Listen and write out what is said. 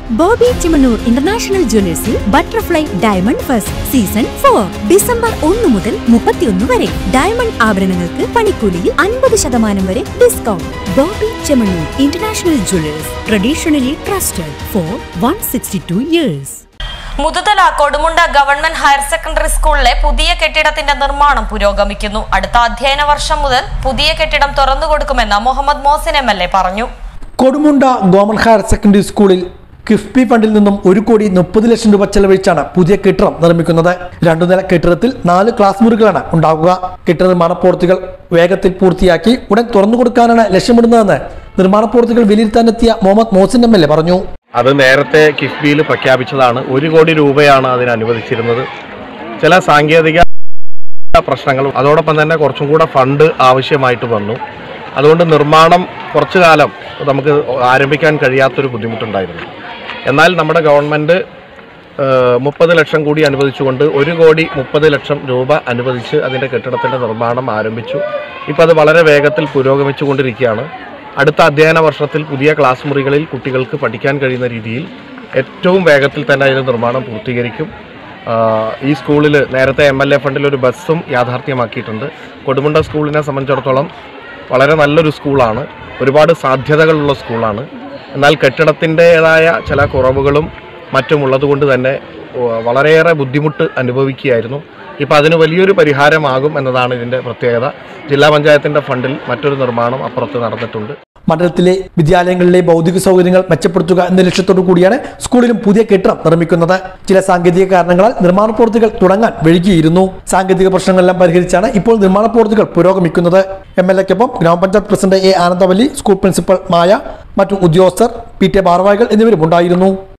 Bobby Chemmanur international ജ്വല്ലേഴ്സിൽ butterfly diamond first season four December ഒന്ന് മുതൽ മുപ്പത്തിയൊന്ന് വരെ ഡയമണ്ട് ആഭരണങ്ങൾക്ക് പണിക്കൂലിയിൽ അൻപത് ശതമാനം വരെ discount Boby Chemmanur international jewellers traditionally trusted for one sixty two years Muthuthala Kodumunda government higher secondary സ്കൂളിലെ പുതിയ കെട്ടിടത്തിന്റെ നിർമ്മാണം പുരോഗമിക്കുന്നു അടുത്ത അധ്യയന വർഷം മുതൽ പുതിയ കെട്ടിടം തുറന്നുകൊടുക്കുമെന്ന് Muhammad Mohsin M L A പറഞ്ഞു കൊടുമുണ്ട ഗവൺമെന്റ് ഹയർ സെക്കൻഡറി സ്കൂളിൽ കിഫ്ബി ഫണ്ടിൽ നിന്നും ഒരു കോടി മുപ്പത് ലക്ഷം രൂപ ചെലവഴിച്ചാണ് പുതിയ കെട്ടിടം നിർമ്മിക്കുന്നത് രണ്ടു നില കെട്ടിടത്തിൽ നാല് ക്ലാസ് മുറികളാണ് ഉണ്ടാകുക കെട്ടിട നിർമ്മാണ പ്രവൃത്തികൾ വേഗത്തിൽ പൂർത്തിയാക്കി ഉടൻ തുറന്നു കൊടുക്കാനാണ് ലക്ഷ്യമിടുന്നതെന്ന് നിർമ്മാണ പ്രവൃത്തികൾ വിലയിരുത്താനെത്തിയ Muhammad Mohsin M L A പറഞ്ഞു അത് നേരത്തെ കിഫ്ബിയിൽ പ്രഖ്യാപിച്ചതാണ് ഒരു കോടി രൂപയാണ് അതിന് അനുവദിച്ചിരുന്നത് ചില സാങ്കേതിക പ്രശ്നങ്ങളും അതോടൊപ്പം തന്നെ കുറച്ചും കൂടെ ഫണ്ട് ആവശ്യമായിട്ട് വന്നു അതുകൊണ്ട് നിർമ്മാണം കുറച്ചു കാലം നമുക്ക് ആരംഭിക്കാൻ കഴിയാത്തൊരു ബുദ്ധിമുട്ടുണ്ടായിരുന്നു എന്നാൽ നമ്മുടെ ഗവൺമെൻറ് മുപ്പത് ലക്ഷം കൂടി അനുവദിച്ചുകൊണ്ട് ഒരു കോടി മുപ്പത് ലക്ഷം രൂപ അനുവദിച്ച് അതിൻ്റെ കെട്ടിടത്തിൻ്റെ നിർമ്മാണം ആരംഭിച്ചു ഇപ്പോൾ അത് വളരെ വേഗത്തിൽ പുരോഗമിച്ചുകൊണ്ടിരിക്കുകയാണ് അടുത്ത അധ്യയന വർഷത്തിൽ പുതിയ ക്ലാസ് മുറികളിൽ കുട്ടികൾക്ക് പഠിക്കാൻ കഴിയുന്ന രീതിയിൽ ഏറ്റവും വേഗത്തിൽ തന്നെ അതിൻ്റെ നിർമ്മാണം പൂർത്തീകരിക്കും ആഹ് ഈ സ്കൂളിൽ നേരത്തെ എം എൽ എ ഫണ്ടിൽ ഒരു ബസ്സും യാഥാർത്ഥ്യമാക്കിയിട്ടുണ്ട് കൊടുമുണ്ട സ്കൂളിനെ സംബന്ധിച്ചിടത്തോളം വളരെ നല്ലൊരു സ്കൂളാണ് ഒരുപാട് സാധ്യതകളുള്ള സ്കൂളാണ് എന്നാൽ കെട്ടിടത്തിൻ്റെതായ ചില കുറവുകളും മറ്റും ഉള്ളതുകൊണ്ട് തന്നെ വ- വളരെയേറെ ബുദ്ധിമുട്ട് അനുഭവിക്കുകയായിരുന്നു ഇപ്പോൾ അതിന് വലിയൊരു പരിഹാരമാകും എന്നതാണ് ഇതിൻ്റെ പ്രത്യേകത ജില്ലാ പഞ്ചായത്തിൻ്റെ ഫണ്ടിൽ മറ്റൊരു നിർമ്മാണം അപ്പുറത്ത് നടന്നിട്ടുണ്ട് മണ്ഡലത്തിലെ വിദ്യാലയങ്ങളിലെ ഭൗതിക സൗകര്യങ്ങൾ മെച്ചപ്പെടുത്തുക എന്ന ലക്ഷ്യത്തോടു കൂടിയാണ് സ്കൂളിലും പുതിയ കെട്ടിടം നിർമ്മിക്കുന്നത് ചില സാങ്കേതിക കാരണങ്ങളാൽ നിർമ്മാണ പ്രവൃത്തികൾ തുടങ്ങാൻ വൈകിയിരുന്നു സാങ്കേതിക പ്രശ്നങ്ങളെല്ലാം പരിഹരിച്ചാണ് ഇപ്പോൾ നിർമ്മാണ പ്രവൃത്തികൾ പുരോഗമിക്കുന്നത് എം എൽ എക്കൊപ്പം ഗ്രാമപഞ്ചായത്ത് president A Anandavalli school principal Maya മറ്റു ഉദ്യോഗസ്ഥർ പി ടി ഭാരവാഹികൾ എന്നിവരും ഉണ്ടായിരുന്നു